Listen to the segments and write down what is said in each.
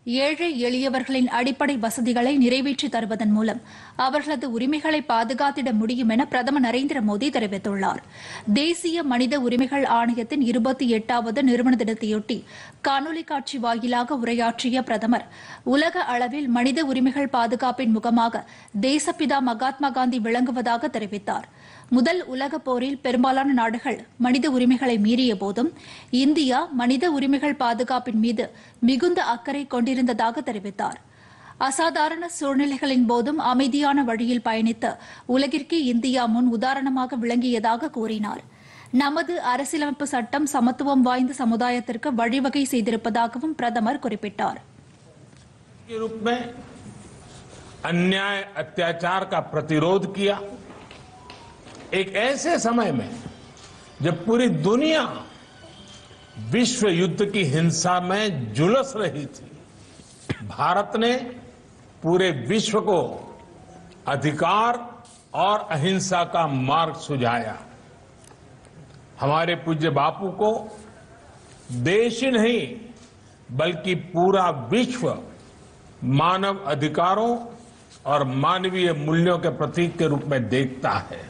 ஏழை எளியவர்களின் அடிப்படை வசதிகளை நிறைவேற்றி தருவதன் மூலம் அவர்களது உரிமைகளை பாதுகாத்திட முடியும் என பிரதமர் நரேந்திர மோடி தெரிவித்துள்ளார் தேசிய மனித உரிமைகள் ஆணையத்தின் இருபத்தி எட்டாவது நிறுவன தினத்தையொட்டி காணொலி காட்சி வாயிலாக உரையாற்றிய பிரதமர் உலக அளவில் மனித உரிமைகள் பாதுகாப்பின் முகமாக தேசப்பிதா மகாத்மா காந்தி விளங்குவதாக தெரிவித்தார் முதல் உலகப் போரில் பெரும்பாலான நாடுகள் மனித உரிமைகளை மீறிய போதும் இந்தியா மனித உரிமைகள் பாதுகாப்பின் மீது மிகுந்த அக்கறை கொண்டிருந்ததாக தெரிவித்தார் அசாதாரண சூழ்நிலைகளின் போதும் அமைதியான வழியில் பயணித்த உலகிற்கே இந்தியா முன் உதாரணமாக விளங்கியதாக கூறினார் நமது அரசியலமைப்பு சட்டம் சமத்துவம் வாய்ந்த சமுதாயத்திற்கு வழிவகை செய்திருப்பதாகவும் பிரதமர் குறிப்பிட்டார் के रूप में अन्याय अत्याचार का प्रतिरोध किया एक ऐसे समय में जब पूरी दुनिया विश्व युद्ध की हिंसा में झुलस रही थी भारत ने पूरे विश्व को अधिकार और अहिंसा का मार्ग सुझाया हमारे पूज्य बापू को देश ही नहीं बल्कि पूरा विश्व मानव अधिकारों और मानवीय मूल्यों के प्रतीक के रूप में देखता है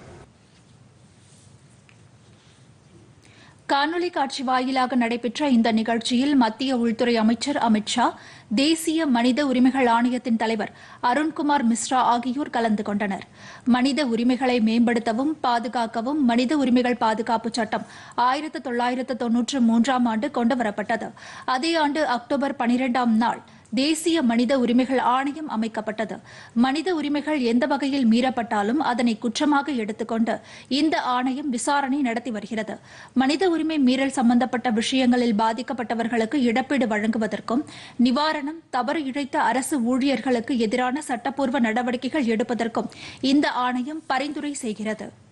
காணொலி காட்சி வாயிலாக நடைபெற்ற இந்த நிகழ்ச்சியில் மத்திய உள்துறை அமைச்சர் அமித் ஷா தேசிய மனித உரிமைகள் ஆணையத்தின் தலைவர் அருண்குமார் மிஸ்ரா ஆகியோர் கலந்து கொண்டனர் மனித உரிமைகளை மேம்படுத்தவும் பாதுகாக்கவும் மனித உரிமைகள் பாதுகாப்பு சட்டம் ஆயிரத்து தொள்ளாயிரத்து தொன்னூற்று மூன்றாம் ஆண்டு கொண்டுவரப்பட்டது அதே ஆண்டு அக்டோபர் பனிரெண்டாம் நாள் தேசிய மனித உரிமைகள் ஆணையம் அமைக்கப்பட்டது மனித உரிமைகள் எந்த வகையில் மீறப்பட்டாலும் அதனை குற்றமாக எடுத்துக்கொண்டு இந்த ஆணையம் விசாரணை நடத்தி வருகிறது மனித உரிமை மீறல் சம்பந்தப்பட்ட விஷயங்களில் பாதிக்கப்பட்டவர்களுக்கு இழப்பீடு வழங்குவதற்கும் நிவாரணம் தவறு இழைத்த அரசு ஊழியர்களுக்கு எதிரான சட்டப்பூர்வ நடவடிக்கைகள் எடுப்பதற்கும் இந்த ஆணையம் பரிந்துரை செய்கிறது